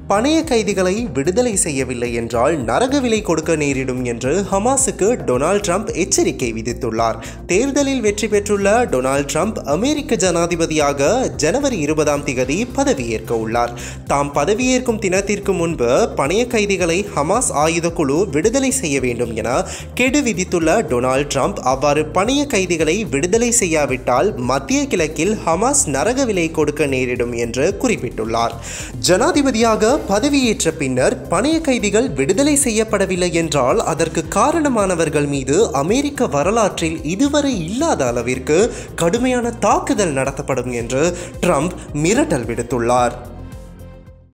பணைய கைதிகளை விடுதலை செய்யவில்லை என்றால் நரக விலை கொடுக்க நேரிடும் என்று ஹமாஸுக்கு டொனால்ட் ட்ரம்ப் எச்சரிக்கை விதித்துள்ளார் தேர்தலில் வெற்றி பெற்றுள்ள டொனால்ட் ட்ரம்ப் அமெரிக்க ஜனாதிபதியாக ஜனவரி இருபதாம் திகதி பதவியேற்க உள்ளார் தாம் பதவியேற்கும் தினத்திற்கு முன்பு பணைய கைதிகளை ஹமாஸ் ஆயுத குழு விடுதலை செய்ய வேண்டும் என கெடு விதித்துள்ள டொனால்ட் ட்ரம்ப் அவ்வாறு பணைய கைதிகளை விடுதலை செய்யாவிட்டால் மத்திய கிழக்கில் ஹமாஸ் நரக விலை கொடுக்க நேரிடும் என்று குறிப்பிட்டுள்ளார் ஜனாதிபதியாக பதவியேற்ற பின்னர் பணைய கைதிகள் விடுதலை செய்யப்படவில்லை என்றால் அதற்கு காரணமானவர்கள் மீது அமெரிக்க வரலாற்றில் இதுவரை இல்லாத அளவிற்கு கடுமையான தாக்குதல் நடத்தப்படும் என்று ட்ரம்ப் மிரட்டல் விடுத்துள்ளார்